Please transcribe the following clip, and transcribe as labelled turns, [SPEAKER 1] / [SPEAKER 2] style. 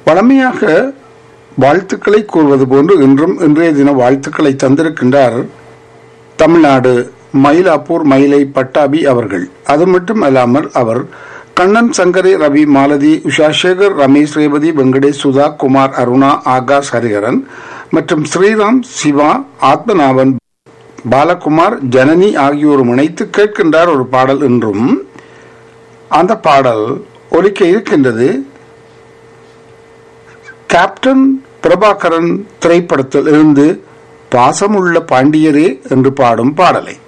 [SPEAKER 1] வழமையாக வாழ்த்துக்களை கூறுவது போன்று இன்றும் இன்றைய தின வாழ்த்துக்களை தந்திருக்கின்றார் தமிழ்நாடு மயிலாப்பூர் மயிலை பட்டாபி அவர்கள் அது மட்டும் அல்லாமல் அவர் கண்ணன் சங்கரி ரவி மாலதி உஷா சேகர் ரமேஷ் ரேவதி வெங்கடேஷ் சுதா குமார் அருணா ஆகாஷ் ஹரிஹரன் மற்றும் ஸ்ரீராம் சிவா ஆத்மநாபன் பாலகுமார் ஜனனி ஆகியோரும் இணைத்து கேட்கின்றார் ஒரு பாடல் என்றும் அந்த பாடல் ஒலிக்க இருக்கின்றது கேப்டன் பிரபாகரன் திரைப்படத்தில் இருந்து பாசமுள்ள பாண்டியரே என்று பாடும் பாடலை